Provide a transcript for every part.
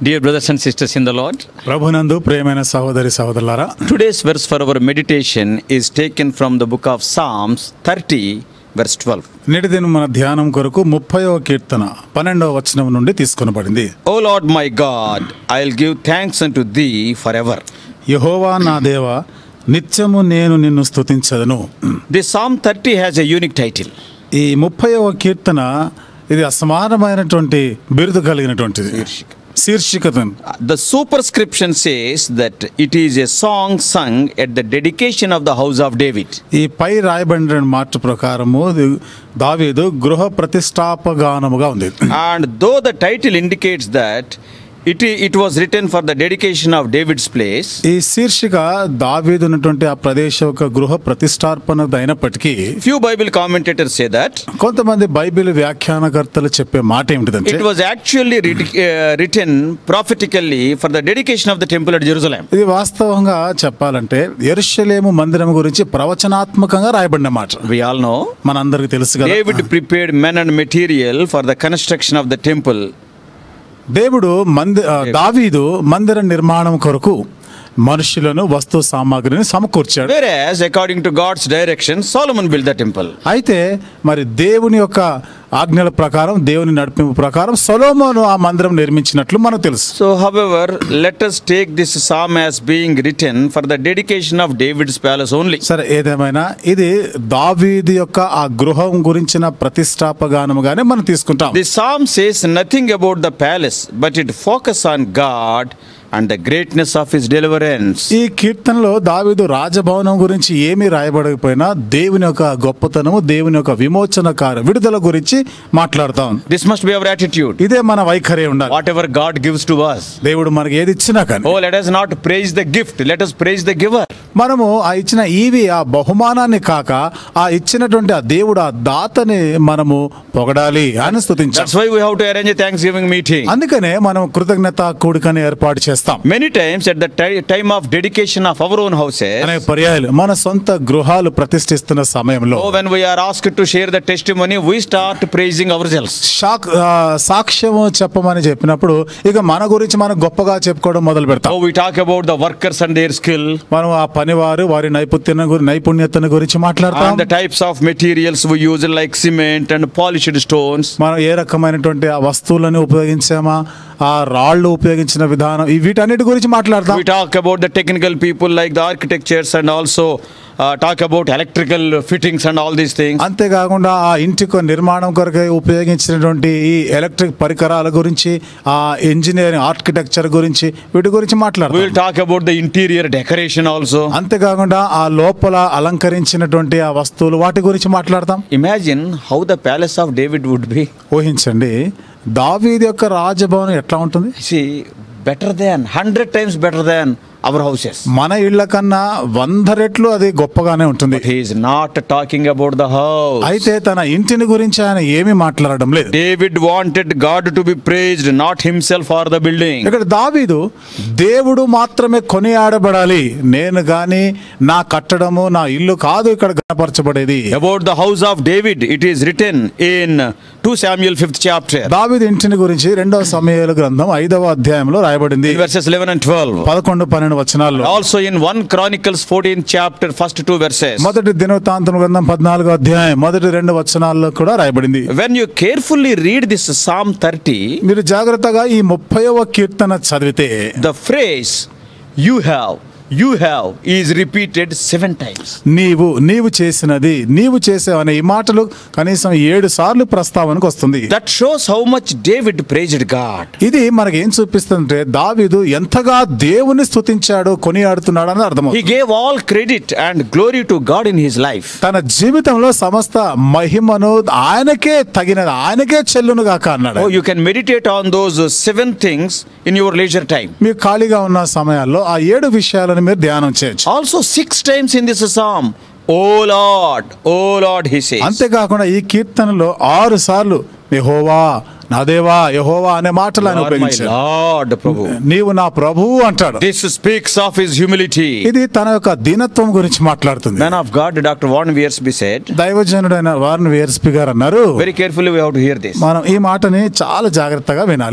Dear brothers and sisters in the Lord, ప్రభునందు ప్రియమైన సహోదరి సహోదరులారా today's verse for our meditation is taken from the book of Psalms 30, verse 12. నేటి దిన మన ధ్యానం కొరకు ముప్పైవ కీర్తన పన్నెండవ వచనం నుండి తీసుకొనబడింది O Lord my God, I'll give thanks unto thee forever. యహోవా నా దేవ నిత్యము నేను నిన్ను స్తుతించదను This Psalm 30 has a unique title. ఈ ముప్పైవ కీర్తన ఇది అసమానమైనటువంటి బిరుదు కలిగినటువంటిది శీర్షికత The superscription says that it is a song sung at the dedication of the house of David. ఈ పై రాయబడిన మాట ప్రకారము ఇది దావీదు గృహ ప్రతిష్టాపగానముగా ఉంది And though the title indicates that it, it was written for the dedication of David's place, ఈ శీర్షిక దావీదు ఉన్నటువంటి ఆ ప్రదేశ యొక్క గృహ ప్రతిష్టార్పణ అయినప్పటికీ few Bible commentators say that కొంతమంది బైబిల్ వ్యాఖ్యానకర్తలు చెప్పే మాట ఏమిటిదంటే it was actually writ- uh, written prophetically for the dedication of the temple at Jerusalem. ఇది వాస్తవంగా చెప్పాలంటే ఎరుషలేము మందిరం గురించి ప్రవచనాత్మకంగా రాయబడిన మాట We all know మనందరికి తెలుసు కదా David prepared men and material for the construction of the temple. దేవుడు మంది ఆ, దావీదు మందిర నిర్మాణం కొరకు మనుషులను వస్తు సామాగ్రిని సమకూర్చాడు Whereas, according to God's direction, Solomon built the temple. అయితే మరి దేవుని యొక్క ఆజ్ఞల ప్రకారం దేవుని నడిపింపు ప్రకారం సొలోమోను ఆ మందిరం నిర్మించినట్లు మనకు తెలుసు So, however, let us take this psalm as being written for the dedication of David's palace only. సరే ఏదేమైనా ఇది దావీది యొక్క ఆ గృహం గురించిన ప్రతిష్టాపగానముగానే మనం తీసుకుంటాం The psalm says nothing about the palace, but it focuses on God and the greatness of his deliverance. ఈ కీర్తనలో దావీదు రాజభవనం గురించి ఏమీ రాయబడకపోయినా దేవుని యొక్క గొప్పతనము దేవుని యొక్క విమోచన కార్య విడుదల గురించి మాట్లాడతాం This must be our attitude. ఇదే మన వైఖరి ఉండాలి Whatever God gives to us. దేవుడు మనకి ఏది ఇచ్చినా కానీ Oh, let us not praise the gift, let us praise the giver. మనము ఆ ఇచ్చిన ఈవి ఆ బహుమానాన్ని కాక ఆ ఇచ్చినటువంటి ఆ దేవుడు ఆ దాతని మనము పొగడాలి అని స్తుతించాలి That's why we have to arrange a Thanksgiving meeting. అందుకనే మనం కృతజ్ఞత కూడికని ఏర్పాటు చేస్తాం Many times at the ti- time of dedication of our own houses, అనే పర్యాయాలు మన సొంత గృహాలు ప్రతిష్ఠిస్తున్న సమయంలో oh, when we are asked to share the testimony, we start praising ourselves. షాక్ ఆ, సాక్ష్యము చెప్పమని చెప్పినప్పుడు ఇక మన గురించి మనం గొప్పగా చెప్పుకోవడం మొదలు పెడతాం Oh, we talk about the workers and their skill, మనం ఆ పనివారు వారి నైపుణ్యం గురి నైపుణ్యతను గురించి మాట్లాడతాం and the types of materials we use like cement and polished stones. మనం ఏ రకమైనటువంటి ఆ వస్తువులను ఉపయోగించామా ఆ రాళ్ళు ఉపయోగించిన విధానం ఈ వీటన్నిటి గురించి మాట్లాడతాం We talk about the technical people like the architectures and also uh, talk about electrical fittings and all these things. అంతేకాకుండా ఆ ఇంటికి నిర్మాణం కొరకై ఉపయోగించినటువంటి ఈ ఎలక్ట్రిక్ పరికరాల గురించి ఆ ఇంజనీరింగ్ ఆర్కిటెక్చర్ గురించి వీటి గురించి We will మాట్లాడతాం talk about the interior decoration also. అంతేకాకుండా ఆ లోపల అలంకరించినటువంటి ఆ వస్తువులు వాటి గురించి మాట్లాడతాం Imagine how the palace of David would be. ఊహించండి దావీది యొక్క రాజభవనం ఎట్లా ఉంటుంది See, better than, hundred times better than our houses. మన ఇళ్ల కన్నా వంద రెట్లు అది గొప్పగానే ఉంటుంది He is not talking about the house. అయితే తన ఇంటిని గురించి ఆయన ఏమీ మాట్లాడడం లేదు David wanted God to be praised, not himself or the building. ఇక్కడ దావీదు దేవుడు మాత్రమే కొనియాడబడాలి నేను గాని నా కట్టడము నా ఇల్లు కాదు ఇక్కడ గణపరచబడేది About the house of David, it is written in 2 Samuel 5th chapter, దావీదు ఇంటిని గురించి రెండవ సమయాల గ్రంథం ఐదవ అధ్యాయంలో రాయబడింది in verses 11 and 12. పదకొండు పన్నెండు వచనాల్లో Also in 1 Chronicles 14th chapter, first two verses. మొదటి దినవృత్తాంతం గ్రంథం పద్నాలుగో అధ్యాయం మొదటి రెండు వచనాల్లో కూడా రాయబడింది When you carefully read this Psalm 30, మీరు జాగ్రత్తగా ఈ ముప్పైవ కీర్తన చదివితే the phrase you have, you have is repeated seven times. నీవు నీవు చేసినది నీవు చేసావు అనే ఈ మాటలు కనీసం ఏడు సార్లు ప్రస్తావనకు వస్తుంది That shows how much David praised God. ఇది మనకి ఏం చూపిస్తుందంటే దావీదు ఎంతగా దేవుని స్తుతించాడు కొనియాడుతున్నాడు అని He అర్థమవుతుంది gave all credit and glory to God in his life. తన జీవితంలో సమస్త మహిమను ఆయనకే తగినది ఆయనకే చెల్లును గాక అన్నాడు Oh, you can meditate on those uh, seven things in your leisure time. మీరు ఖాళీగా ఉన్న సమయాల్లో ఆ ఏడు విషయాలను మీరు ధ్యానం చేయొచ్చు Also, six times in this psalm, Oh Lord, Oh Lord, he says. అంతేకాకుండా ఈ కీర్తనలో ఆరు సార్లు యహోవా నా దేవా యహోవా అనే మాటలు ఆయన "Lord, my ఉపయోగించాడు Lord, Prabhu. నీవు నా ప్రభువు అంటాడు This speaks of his humility. ఇది తన యొక్క దీనత్వం గురించి మాట్లాడుతుంది Man of God, Dr. Warren Wiersbe said, దైవజనుడైన వారిని వేర్స్పి గారు అన్నారు very carefully we have to hear this. మనం ఈ మాటని చాలా జాగ్రత్తగా వినాలి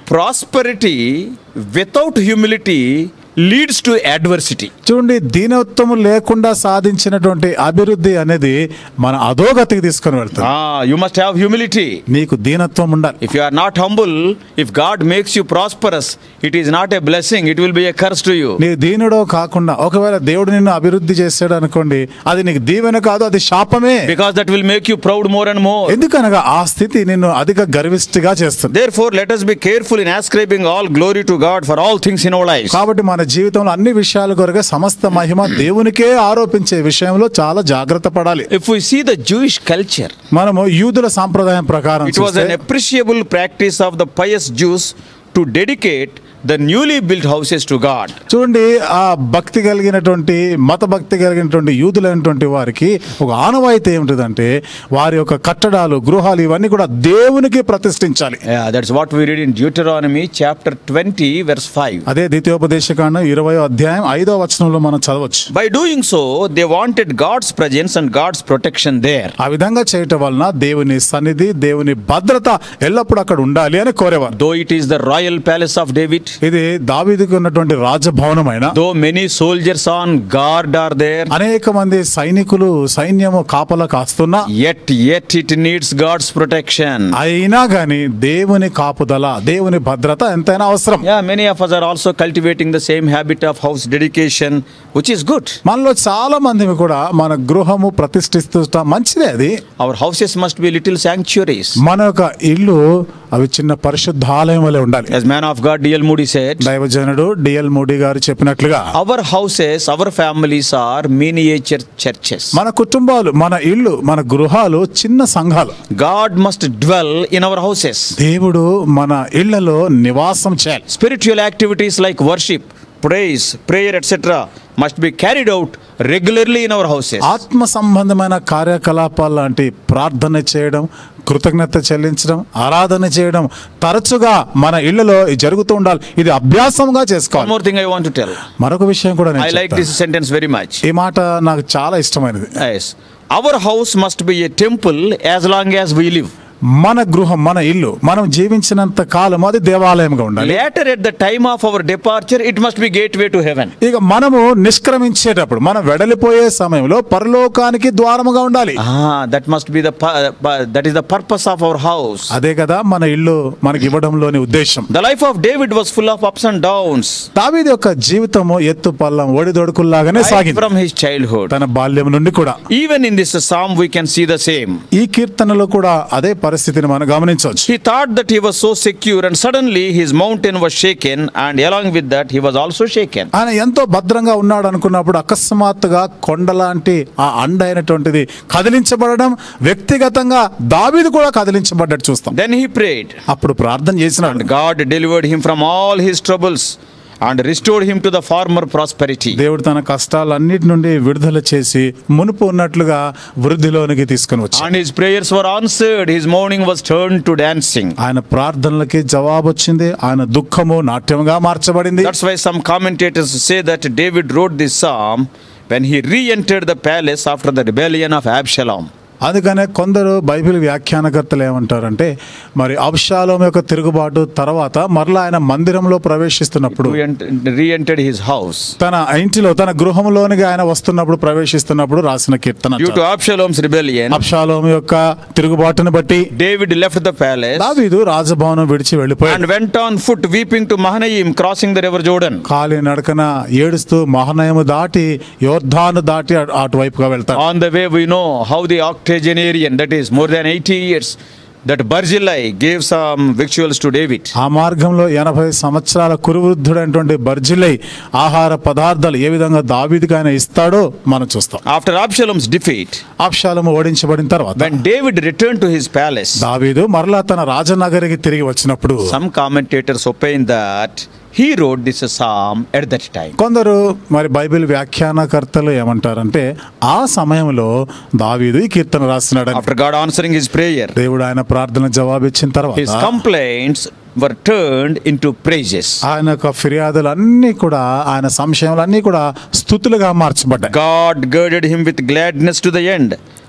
prosperity without humility leads to adversity. చూడండి దీనత్వము లేకుండా సాధించినటువంటి అభివృద్ధి అనేది మన అధోగతికి తీసుకొని వెళ్తుంది Ah, you must have humility. నీకు దీనత్వం ఉండాలి If you are not humble, if God makes you prosperous, it is not a blessing, it will be a curse to you. నీ దీనుడో కాకుండా ఒకవేళ దేవుడు నిన్ను అభివృద్ధి చేశాడు అనుకోండి అది నీకు దీవెన కాదు అది శాపమే Because that will make you proud more and more. ఎందుకనగా ఆ స్థితి నిన్ను అధిక గర్విష్టిగా చేస్తుంది Therefore, let us be careful in ascribing all glory to God for all things in our lives. కాబట్టి మన జీవితంలో అన్ని విషయాల కొరగా సమస్త మహిమ దేవునికే ఆరోపించే విషయంలో చాలా జాగ్రత్త పడాలి If we see the Jewish culture, మనము యూదుల సాంప్రదాయం ప్రకారం it was an చూస్తే appreciable practice of the pious Jews to dedicate the newly built houses to God. చూడండి ఆ భక్తి కలిగినటువంటి మత భక్తి కలిగినటువంటి యూదులైనటువంటి వారికి ఒక ఆనవాయితీ ఏమిటిదంటే వారి యొక్క కట్టడాలు గృహాలు ఇవన్నీ కూడా దేవునికి ప్రతిష్ఠించాలి Yeah, that's what we read in Deuteronomy chapter 20, verse 5. అదే ద్వితీయోపదేశకాండం ఇరవై అధ్యాయం ఐదో వచనంలో మనం చదవచ్చు By doing so, they wanted God's presence and God's protection there. ఆ విధంగా చేయటం వలన దేవుని సన్నిధి దేవుని భద్రత ఎల్లప్పుడూ అక్కడ ఉండాలి అని కోరేవారు Though it is the royal palace of David, ఇది దావీదుకు ఉన్నటువంటి రాజభవనమైన though many soldiers on guard are there, అనేక మంది సైనికులు సైన్యము కాపలా కాస్తున్నా yet yet it needs God's protection. అయినా గాని దేవుని కాపుదల దేవుని భద్రత ఎంతైనా అవసరం Yeah, many of us are also cultivating the same habit of house dedication, which is good. మనలో చాలా మంది కూడా మన గృహము ప్రతిష్ఠిస్తూ మంచిదే అది Our houses must be little sanctuaries. మన యొక్క ఇల్లు అవి చిన్న పరిశుద్ధాలయం వలె ఉండాలి As man of God D.L. Moody said, దైవజనుడు డిఎల్ మోడీ గారు చెప్పినట్లుగా our houses, our families are miniature churches. మన కుటుంబాలు మన ఇల్లు మన గృహాలు చిన్న సంఘాలు God must dwell in our houses. దేవుడు మన ఇళ్లలో నివాసం చేయాలి Spiritual activities like worship, praise, prayer, etc., must be carried out regularly in our houses. ఆత్మ సంబంధమైన కార్యకలాపాలు లాంటి ప్రార్థన చేయడం కృతజ్ఞత చెల్లించడం ఆరాధన చేయడం తరచుగా మన ఇళ్లలో ఇది జరుగుతూ ఉండాలి ఇది అభ్యాసంగా One చేసుకోవాలి more thing I want to tell. మరొక విషయం కూడా నేను I like చెప్తాను. this sentence very much. ఈ మాట నాకు చాలా ఇష్టమైనది Yes. Our house must be a temple as long as we live. మన గృహం మన ఇల్లు మనం జీవించినంత కాలం అది దేవాలయంగా ఉండాలి Later, at the time of our departure, it must be gateway to heaven. ఇక మనము నిష్క్రమించేటప్పుడు మనం వెడలిపోయే సమయంలో పరలోకానికి ద్వారముగా ఉండాలి Ah, that must be the pu- pu- that is the purpose of our house. అదే కదా మన ఇల్లు మనకి ఇవ్వడంలోని ఉద్దేశం The life of David was full of ups and downs దావీదు యొక్క జీవితము ఎత్తు పల్లం ఒడిదొడుకుల్లాగానే right సాగింది from his childhood. తన బాల్యం నుండి కూడా Even in this psalm, we can see the same. ఈ కీర్తనలో కూడా అదే పరిస్థితిని మనం గమనించవచ్చు He thought that he was so secure, and suddenly his mountain was shaken, and along with that, he was also shaken. ఆయన ఎంతో భద్రంగా ఉన్నాడు అనుకున్నప్పుడు అకస్మాత్తుగా కొండలాంటి ఆ అండ అయినటువంటిది కదిలించబడడం వ్యక్తిగతంగా దావీదు కూడా కదిలించబడ్డట్టు చూస్తాం Then he prayed, అప్పుడు ప్రార్థన చేసినాడు and God delivered him from all his troubles and restored him to the former prosperity. దేవుడు తన కష్టాలన్నిటి నుండి విడుదల చేసి మునుపు ఉన్నట్లుగా వృద్ధిలోనికి తీసుకుని వచ్చాడు And his prayers were answered, his mourning was turned to dancing. ఆయన ప్రార్థనలకి జవాబు వచ్చింది ఆయన దుఃఖము నాట్యంగా మార్చబడింది That's why some commentators say that David wrote this psalm when he re entered the palace after the rebellion of Absalom. అందుకనే కొందరు Bible వ్యాఖ్యానకర్తలు ఏమంటారంటే మరి అబ్షాలోం యొక్క తిరుగుబాటు తర్వాత మరలా ఆయన మందిరంలో ప్రవేశిస్తున్నప్పుడు Re entered his house. తన ఇంటిలో తన గృహంలోనికి ఆయన వస్తున్నప్పుడు ప్రవేశిస్తున్నప్పుడు రాసిన కీర్తన Due to Absalom's rebellion, Absalom యొక్క తిరుగుబాటును బట్టి David left the palace దావీదు రాజభవనం విడిచి వెళ్ళిపోయాడు and went on foot weeping to Mahanaim, crossing the river Jordan. కాలి నడకన ఏడుస్తూ మహనయము దాటి యోర్ధాను దాటి అటు- అటువైపుగా వెళ్తాడు On the way, we know how the octogenarian, that is more than 80 years, that Barzillai gave some victuals to David. ఆ మార్గంలో ఎనభై సంవత్సరాల కురువృద్ధుడైనటువంటి బర్జిలై ఆహార పదార్థాలు ఏ విధంగా దావీదుకి ఆయన ఇస్తాడో మనం చూస్తాం After Absalom's defeat, ఆప్షాలము ఓడించబడిన తర్వాత when David returned to his palace, దావీదు మరలా తన రాజనగరికి తిరిగి వచ్చినప్పుడు some commentators opine that he wrote this psalm at that time. కొందరు మరి బైబిల్ వ్యాఖ్యానకర్తలు ఏమంటారంటే ఆ సమయంలో దావీదు ఈ కీర్తన రాస్తున్నాడని After God answering his prayer, దేవుడు ఆయన ప్రార్థన జవాబిచ్చిన his తర్వాత complaints were turned into praises. ఆయన యొక్క ఫిర్యాదులు అన్నీ కూడా ఆయన సంశయములు అన్నీ కూడా స్థుతులుగా మార్చబడ్డాయి God girded him with gladness to the end,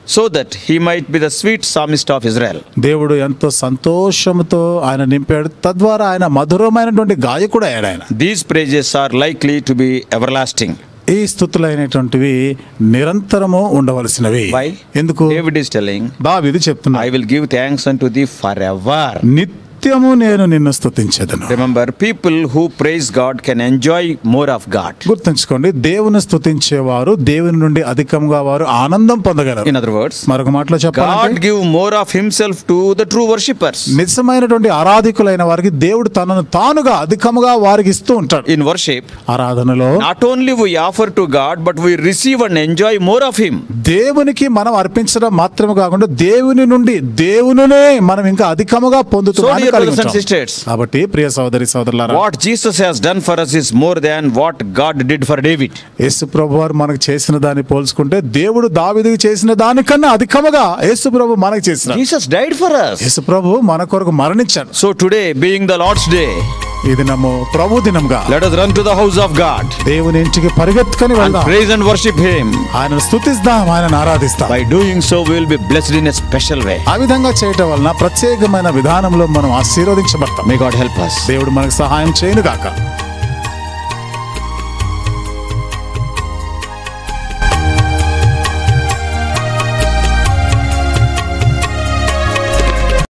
so that he might be the sweet psalmist of Israel. దేవుడు ఎంతో సంతోషంతో ఆయన నింపాడు తద్వారా ఆయన మధురమైనటువంటి గాయకుడు అయ్యాడు ఆయన These praises are likely to be everlasting. ఈ స్థుతులైనటువంటివి నిరంతరము ఉండవలసినవి Why? ఎందుకు David is telling, దావిది చెప్తున్నా I will give thanks unto thee forever. నిత్యము నేను నిన్ను స్తుతించేదను Remember, people who praise God can enjoy more of God. గుర్తుంచుకోండి దేవుని స్తుతించేవారు దేవుని నుండి అధికంగా వారు ఆనందం పొందగలరు In other words, మరొక మాటలో God చెప్పాలంటే give more of himself to the true worshippers. నిజమైనటువంటి ఆరాధికులైన వారికి దేవుడు తనను తానుగా అధికముగా వారికి ఇస్తూ ఉంటాడు In worship, ఆరాధనలో not only we offer to God, but we receive and enjoy more of him. దేవునికి మనం అర్పించడం మాత్రమే కాకుండా దేవుని నుండి దేవునినే మనం ఇంకా అధికముగా So, పొందుతున్నామని dear కలిగి brothers and ఉంటాం. sisters, కాబట్టి ప్రియ సోదరి సోదరులారా what Jesus has done for us is more than what God did for David. యేసు ప్రభు వారు మనకు చేసిన దాన్ని పోల్చుకుంటే దేవుడు దావిదికి చేసిన దానికన్నా అధికముగా యేసు ప్రభు మనకు చేసిన Jesus died for us. యేసు ప్రభు మన కొరకు మరణించాడు So today, being the Lord's day, ఈ దినము ప్రభు దినంగా let us run to the house of God దేవుని ఇంటికి పరిగెత్తుకొని and వెళ్దాం praise and worship Him. ఆయనను స్తుతిస్తాం ఆయనను ఆరాధిస్తాం By doing so, we will be blessed in a special way. ఆ విధంగా చేయటం వలన ప్రత్యేకమైన విధానంలో మనం ఆశీర్వదించబడతాం May God help us. దేవుడు మనకు సహాయం చేయను గాక